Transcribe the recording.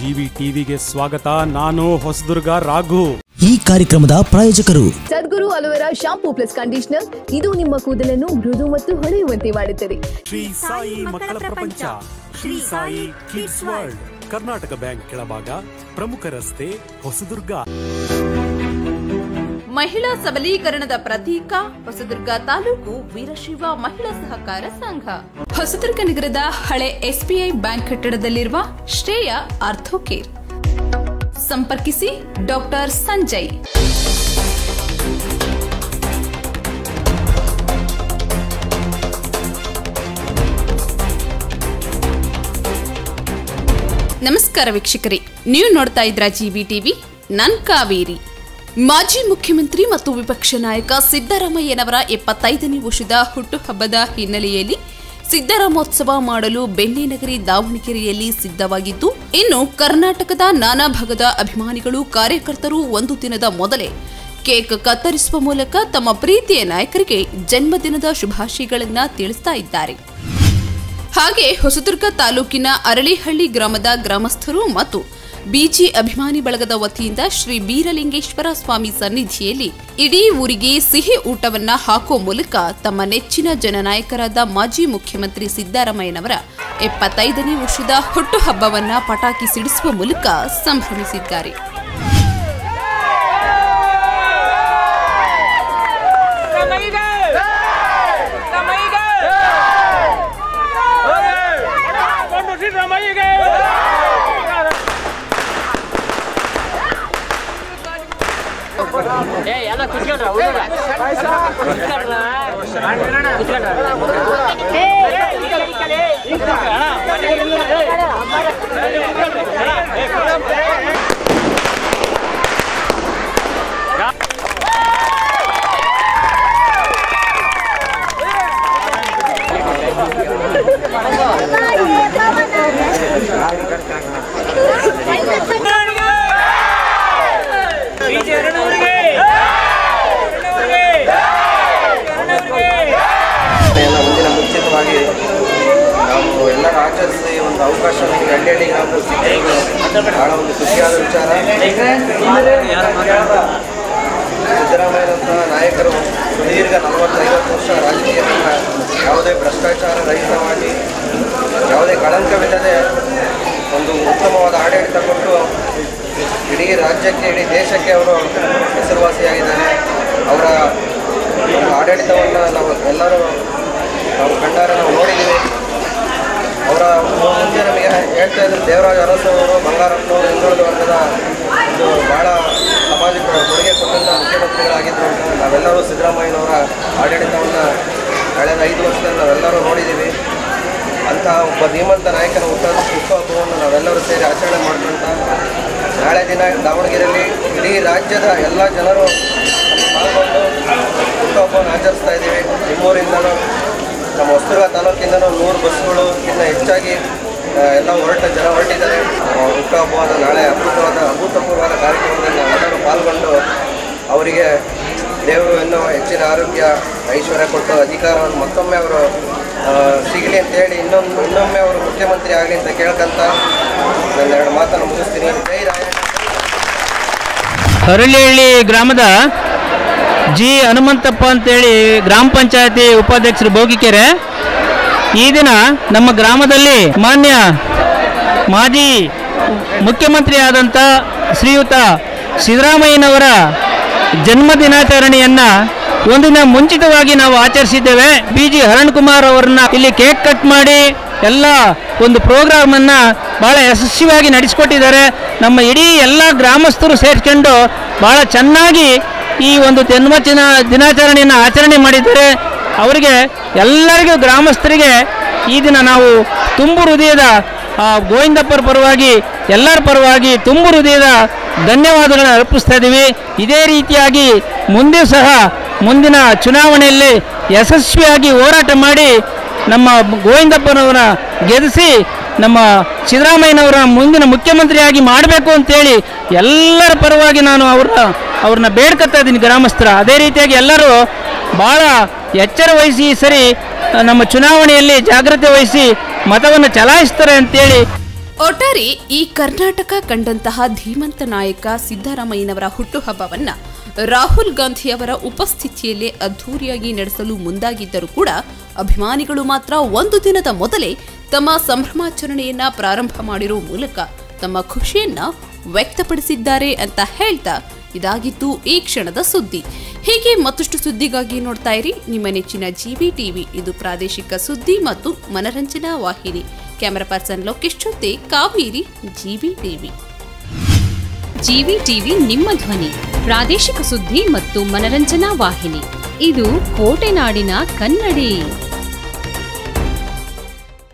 GV ಟಿವಿಗೆ ಸ್ವಾಗತ ನಾನು ಹೊಸದುರ್ಗ ರಾಘು ಈ ಕಾರ್ಯಕ್ರಮದ ಪ್ರಾಯೋಜಕರು Sadguru aloe vera shampoo plus conditioner ಇದು ನಿಮ್ಮ ಕೂದಲನ್ನು ಮೃದು ಮತ್ತು ಹೊಳೆಯುವಂತೆ ಮಾಡುತ್ತದೆ ಶ್ರೀ ಸಾಯಿ ಮಕ್ಕಳ ಪ್ರಪಂಚ Shri Sai kids world Karnataka bank ಕೆಳಭಾಗ ಪ್ರಮುಖ ರಸ್ತೆ ಹೊಸದುರ್ಗ ಮಹಿಳಾ ಸಬಲೀಕರಣದ ಪ್ರತೀಕ ಹೊಸದುರ್ಗ ತಾಲೂಕು ವೀರಶೈವ ಮಹಿಳಾ ಸಹಕಾರ ಸಂಘ ಹೊಸದುರ್ಗ ನಗರದ ಹಳೆ ಎಸ್ಬಿಐ ಬ್ಯಾಂಕ್ ಕಟ್ಟಡದಲ್ಲಿರುವ ಶ್ರೇಯ ಆರ್ಥೋಕೇರ್ ಸಂಪರ್ಕಿಸಿ ಡಾಕ್ಟರ್ ಸಂಜಯ್ ನಮಸ್ಕಾರ ವೀಕ್ಷಕರೇ ನೀವು ನೋಡ್ತಾ ಇದ್ರ ಜಿವಿ ಟಿವಿ ನನ್ ಕಾವೇರಿ ಮಾಜಿ ಮುಖ್ಯಮಂತ್ರಿ ಮತ್ತು ವಿಪಕ್ಷ ನಾಯಕ ಸಿದ್ದರಾಮಯ್ಯನವರ ಎಪ್ಪತ್ತೈದನೇ ವರ್ಷದ ಹುಟ್ಟುಹಬ್ಬದ ಹಿನ್ನೆಲೆಯಲ್ಲಿ ಸಿದ್ದರಾಮೋತ್ಸವ ಮಾಡಲು ಬೆಣ್ಣೆನಗರಿ ದಾವಣಗೆರೆಯಲ್ಲಿ ಸಿದ್ಧವಾಗಿದ್ದು ಇನ್ನು ಕರ್ನಾಟಕದ ನಾನಾ ಭಾಗದ ಅಭಿಮಾನಿಗಳು ಕಾರ್ಯಕರ್ತರು ಒಂದು ದಿನದ ಮೊದಲೇ ಕೇಕ್ ಕತ್ತರಿಸುವ ಮೂಲಕ ತಮ್ಮ ಪ್ರೀತಿಯ ನಾಯಕರಿಗೆ ಜನ್ಮದಿನದ ಶುಭಾಶಯಗಳನ್ನ ತಿಳಿಸ್ತಾ ಇದ್ದಾರೆ ಹಾಗೆ ಹೊಸದುರ್ಗ ತಾಲೂಕಿನ ಅರಳಿಹಳ್ಳಿ ಗ್ರಾಮದ ಗ್ರಾಮಸ್ಥರು ಮತ್ತು ಬಿಜಿ ಅಭಿಮಾನಿ ಬಳಗದ ವತಿಯಿಂದ ಶ್ರೀ ಬೀರಲಿಂಗೇಶ್ವರ ಸ್ವಾಮಿ ಸನ್ನಿಧಿಯಲ್ಲಿ ಇಡೀ ಊರಿಗೆ ಸಿಹಿ ಊಟವನ್ನ ಹಾಕುವ ಮೂಲಕ ತಮ್ಮ ನೆಚ್ಚಿನ ಜನನಾಯಕರಾದ ಮಾಜಿ ಮುಖ್ಯಮಂತ್ರಿ ಸಿದ್ದರಾಮಯ್ಯನವರ ಎಪ್ಪತ್ತೈದನೇ ವರ್ಷದ ಹುಟ್ಟುಹಬ್ಬವನ್ನ ಪಟಾಕಿ ಸಿಡಿಸುವ ಮೂಲಕ ಸಂಭ್ರಮಿಸಿದ್ದಾರೆ Ramaíga! Ramaíga! Cuando sí Ramaíga! ಏ ಎಲ್ಲ ಕುತ್ಕೊಳ್ರ ಹುಡುಗ ಕುತ್ಕೊಳ್ರ ಬೀಜ ಎರಡೂವರೆಗೆ ಎರಡೂವರೆಗೆ ಎರಡೂವರೆಗೆ ಎಲ್ಲ ಮುಂದಿನ ಮುಂಚಿತವಾಗಿ ನಾವು ಎಲ್ಲರ ಆಚರಿಸಿ ಒಂದು ಅವಕಾಶ ನಮಗೆ ಹಳ್ಳಿ ಹಳ್ಳಿ ಗ್ರಾಮದಲ್ಲಿ ಸಿಕ್ಕಿರೋದು ಬಹಳ ಒಂದು ಖುಷಿಯಾದ ವಿಚಾರ ಸಿದ್ದರಾಮಯ್ಯನಂತಹ ನಾಯಕರು ಸುದೀರ್ಘ ನಲವತ್ತೈವತ್ತು ವರ್ಷ ರಾಜಕೀಯವನ್ನು ಯಾವುದೇ ಭ್ರಷ್ಟಾಚಾರ ರಹಿತವಾಗಿ ಯಾವುದೇ ಕಳಂಕವಿಲ್ಲದೆ ಒಂದು ಉತ್ತಮವಾದ ಆಡಳಿತ ಕೊಟ್ಟು ಇಡೀ ರಾಜ್ಯಕ್ಕೆ ಇಡೀ ದೇಶಕ್ಕೆ ಅವರು ಹೆಸರುವಾಸಿಯಾಗಿದ್ದಾರೆ ಅವರ ಒಂದು ಆಡಳಿತವನ್ನು ನಾವು ಎಲ್ಲರೂ ನಾವು ಕಣ್ಣಾರೆ ನಾವು ನೋಡಿದ್ದೀವಿ ಅವರ ಮುಂಚೆ ನಮಗೆ ಹೇಳ್ತಾ ಇದ್ರು ದೇವರಾಜ ಅರಸು ಅವರು ಬಂಗಾರಪ್ಪನವರು ಹಿಂದುಳಿದ ವರ್ಗದ ಒಂದು ಭಾಳ ಸಾಮಾಜಿಕ ಕೊಡುಗೆ ಕೊಟ್ಟಂಥ ಮುಖ್ಯಮಂತ್ರಿಗಳಾಗಿದ್ದರು ನಾವೆಲ್ಲರೂ ಸಿದ್ದರಾಮಯ್ಯನವರ ಆಡಳಿತವನ್ನು ಕಳೆದ ಐದು ವರ್ಷದಲ್ಲಿ ನಾವೆಲ್ಲರೂ ನೋಡಿದ್ದೀವಿ ಅಂತಹ ಒಬ್ಬ ಧೀಮಂತ ನಾಯಕನ ಹುಟ್ಟ ಹುಟ್ಟುಹಬ್ಬವನ್ನು ನಾವೆಲ್ಲರೂ ಸೇರಿ ಆಚರಣೆ ಮಾಡ್ಕೊಂತ ನಾಳೆ ದಿನ ದಾವಣಗೆರೆಯಲ್ಲಿ ಇಡೀ ರಾಜ್ಯದ ಎಲ್ಲ ಜನರು ಪಾಲ್ಗೊಂಡು ಹುಟ್ಟುಹಬ್ಬವನ್ನು ಆಚರಿಸ್ತಾ ಇದ್ದೀವಿ ನಿಮ್ಮೂರಿಂದಲೂ ನಮ್ಮ ಹೊಸದುರ್ಗ ತಾಲೂಕಿಂದನೂ ನೂರು ಬಸ್ಗಳು ಇನ್ನು ಹೆಚ್ಚಾಗಿ ಆ, ಎಲ್ಲ ಹೊರಟ ಜನ ಹೊರಟಿದ್ದಾರೆ ಆ, ಹುಟ್ಟುಹಬ್ಬವಾದ ನಾಳೆ ಅದ್ಭುತವಾದ ಅಭೂತಪೂರ್ವವಾದ ಕಾರ್ಯಕ್ರಮದಲ್ಲಿ ನಾವೆಲ್ಲರೂ ಪಾಲ್ಗೊಂಡು ಅವರಿಗೆ ದೇವರು ಇನ್ನೂ ಹೆಚ್ಚಿನ ಆರೋಗ್ಯ ಐಶ್ವರ್ಯ ಕೊಟ್ಟು ಅಧಿಕಾರವನ್ನು ಮತ್ತೊಮ್ಮೆ ಅವರು ಆ, ಸಿಗಲಿ ಅಂತ ಹೇಳಿ ಇನ್ನೊಂದು ಇನ್ನೊಮ್ಮೆ ಅವರು ಮುಖ್ಯಮಂತ್ರಿ ಆಗಲಿ ಅಂತ ಕೇಳ್ಕೊಂತ ನನ್ನ ಎರಡು ಮಾತನ್ನು ಮುಗಿಸ್ತೀನಿ ಜೈ ರಾಯ ಹರಳಿಹಳ್ಳಿ ಗ್ರಾಮದ ಜಿ ಹನುಮಂತಪ್ಪ ಅಂತೇಳಿ ಗ್ರಾಮ ಪಂಚಾಯತಿ ಉಪಾಧ್ಯಕ್ಷರು ಬೋಗಿಕೆರೆ ಈ ದಿನ ನಮ್ಮ ಗ್ರಾಮದಲ್ಲಿ ಮಾನ್ಯ ಮಾಜಿ ಮುಖ್ಯಮಂತ್ರಿ ಆದಂಥ ಶ್ರೀಯುತ ಸಿದ್ದರಾಮಯ್ಯನವರ ಜನ್ಮ ದಿನಾಚರಣೆಯನ್ನು ಒಂದಿನ ಮುಂಚಿತವಾಗಿ ನಾವು ಆಚರಿಸಿದ್ದೇವೆ ಬಿ ಜಿ ಹರಣ್ ಕುಮಾರ್ ಅವರನ್ನ ಇಲ್ಲಿ ಕೇಕ್ ಕಟ್ ಮಾಡಿ ಎಲ್ಲ ಒಂದು ಪ್ರೋಗ್ರಾಮನ್ನು ಭಾಳ ಯಶಸ್ವಿಯಾಗಿ ನಡೆಸಿಕೊಟ್ಟಿದ್ದಾರೆ ನಮ್ಮ ಇಡೀ ಎಲ್ಲ ಗ್ರಾಮಸ್ಥರು ಸೇರಿಕೊಂಡು ಭಾಳ ಚೆನ್ನಾಗಿ ಈ ಒಂದು ಜನ್ಮದಿನ ದಿನಾಚರಣೆಯನ್ನು ಆಚರಣೆ ಮಾಡಿದ್ದಾರೆ ಅವರಿಗೆ ಎಲ್ಲರಿಗೂ ಗ್ರಾಮಸ್ಥರಿಗೆ ಈ ದಿನ ನಾವು ತುಂಬು ಹೃದಯದ ಆ, ಗೋವಿಂದಪ್ಪರ ಪರವಾಗಿ ಎಲ್ಲರ ಪರವಾಗಿ ತುಂಬು ಹೃದಯದ ಧನ್ಯವಾದಗಳನ್ನು ಅರ್ಪಿಸ್ತಾ ಇದ್ದೀವಿ ಇದೇ ರೀತಿಯಾಗಿ ಮುಂದೆ ಸಹ ಮುಂದಿನ ಚುನಾವಣೆಯಲ್ಲಿ ಯಶಸ್ವಿಯಾಗಿ ಹೋರಾಟ ಮಾಡಿ ನಮ್ಮ ಗೋವಿಂದಪ್ಪನವರ ಗೆಲ್ಲಿಸಿ ನಮ್ಮ ಸಿದ್ದರಾಮಯ್ಯನವರ ಮುಂದಿನ ಮುಖ್ಯಮಂತ್ರಿಯಾಗಿ ಮಾಡಬೇಕು ಅಂತೇಳಿ ಎಲ್ಲರ ಪರವಾಗಿ ನಾನು ಅವ್ರನ್ನ ಅವ್ರನ್ನ ಬೇಡ್ಕೊತಾ ಇದ್ದೀನಿ ಗ್ರಾಮಸ್ಥರ ಅದೇ ರೀತಿಯಾಗಿ ಎಲ್ಲರೂ ಭಾಳ ಎಚ್ಚರ ವಹಿಸಿ ಈ ಸರಿ ನಮ್ಮ ಚುನಾವಣೆಯಲ್ಲಿ ಜಾಗ್ರತೆ ವಹಿಸಿ ಮತವನ್ನು ಚಲಾಯಿಸ್ತಾರೆ ಅಂತೇಳಿ ಒಟ್ಟಾರೆ ಈ ಕರ್ನಾಟಕ ಕಂಡಂತಹ ಧೀಮಂತ ನಾಯಕ ಸಿದ್ದರಾಮಯ್ಯನವರ ಹುಟ್ಟುಹಬ್ಬವನ್ನ ರಾಹುಲ್ ಗಾಂಧಿಯವರ ಉಪಸ್ಥಿತಿಯಲ್ಲೇ ಅದ್ಧೂರಿಯಾಗಿ ನಡೆಸಲು ಮುಂದಾಗಿದ್ದರೂ ಕೂಡ ಅಭಿಮಾನಿಗಳು ಮಾತ್ರ ಒಂದು ದಿನದ ಮೊದಲೇ ತಮ್ಮ ಸಂಭ್ರಮಾಚರಣೆಯನ್ನ ಪ್ರಾರಂಭ ಮಾಡಿರೋ ಮೂಲಕ ತಮ್ಮ ಖುಷಿಯನ್ನ ವ್ಯಕ್ತಪಡಿಸಿದ್ದಾರೆ ಅಂತ ಹೇಳ್ತಾ ಇದಾಗಿತ್ತು ಈ ಕ್ಷಣದ ಸುದ್ದಿ ಹೀಗೆ ಮತ್ತಷ್ಟು ಸುದ್ದಿಗಾಗಿ ನೋಡ್ತಾ ಇರಿ ನಿಮ್ಮ ನೆಚ್ಚಿನ ಜಿವಿ ಟಿವಿ ಇದು ಪ್ರಾದೇಶಿಕ ಸುದ್ದಿ ಮತ್ತು ಮನರಂಜನಾ ವಾಹಿನಿ ಕ್ಯಾಮರಾ ಪರ್ಸನ್ ಲೋಕೇಶ್ ಜೊತೆ Kaveri GV TV GV TV ನಿಮ್ಮ ಧ್ವನಿ ಪ್ರಾದೇಶಿಕ ಸುದ್ದಿ ಮತ್ತು ಮನರಂಜನಾ ವಾಹಿನಿ ಇದು ಕೋಟೆನಾಡಿನ ಕನ್ನಡಿ